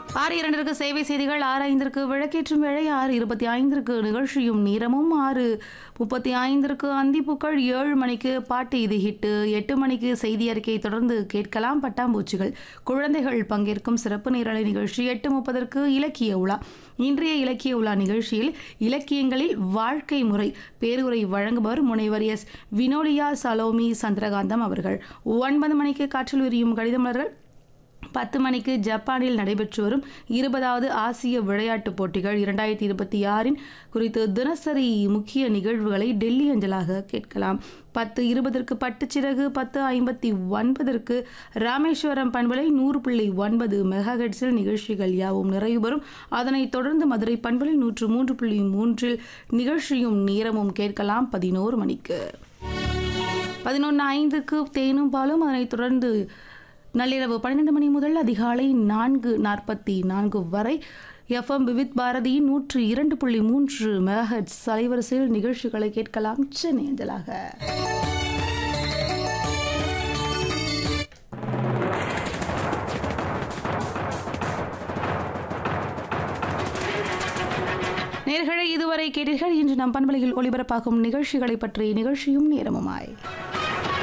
ஆறு இரண்டிற்கு சேவை செய்திகள் ஆறு ஐந்திற்கு விளக்கேற்றும் வேளை ஆறு இருபத்தி ஐந்திற்கு நிகழ்ச்சியும் நேரமும் ஆறு முப்பத்தி ஐந்திற்கு அந்திப்புக்கள் ஏழு மணிக்கு பாட்டு இது ஹிட்டு எட்டு மணிக்கு செய்தி அறிக்கை தொடர்ந்து கேட்கலாம் பட்டாம்பூச்சிகள் குழந்தைகள் பங்கேற்கும் சிறப்பு நேரலை நிகழ்ச்சி எட்டு முப்பதற்கு இலக்கிய உலா இன்றைய இலக்கிய உலா நிகழ்ச்சியில் இலக்கியங்களில் வாழ்க்கை முறை பேருரை வழங்குபவர் முனைவர் எஸ் வினோலியா சலோமி சந்திரகாந்தம் அவர்கள் ஒன்பது மணிக்கு காற்றில் விரியும் கடிதமலர்கள் பத்து மணிக்கு ஜப்பானில் நடைபெற்று வரும் இருபதாவது ஆசிய விளையாட்டுப் போட்டிகள் இரண்டாயிரத்தி இருபத்தி ஆறின் குறித்து தினசரி முக்கிய நிகழ்வுகளை டெல்லி அஞ்சலாக கேட்கலாம் பத்து இருபதற்கு பட்டுச்சிறகு பத்து ஐம்பத்தி ஒன்பதற்கு ராமேஸ்வரம் பண்பலை நூறு புள்ளி ஒன்பது மெகாஹெட்ஸில் நிகழ்ச்சிகள் யாவும் நிறைவு பெறும் அதனைத் தொடர்ந்து மதுரை பண்பலை நூற்று மூன்று புள்ளி மூன்றில் நிகழ்ச்சியும் நேரமும் கேட்கலாம் பதினோரு மணிக்கு பதினொன்று ஐந்துக்கு தேனும் பாலும் அதனைத் தொடர்ந்து நள்ளிரவு பன்னிரண்டு மணி முதல் அதிகாலை நான்கு நாற்பத்தி நான்கு வரை எஃப்எம் விவித் பாரதியின் நூற்று இரண்டு புள்ளி மூன்று மெகஹெட்ஸ் அலைவரிசையில் நிகழ்ச்சிகளை கேட்கலாம் சென்னை அஞ்சலாக நேர்களை இதுவரை கேட்டீர்கள் இன்று நம் பண்பலையில் ஒளிபரப்பாகும் நிகழ்ச்சிகளை பற்றி நிகழ்ச்சியும் நேரமுமாய்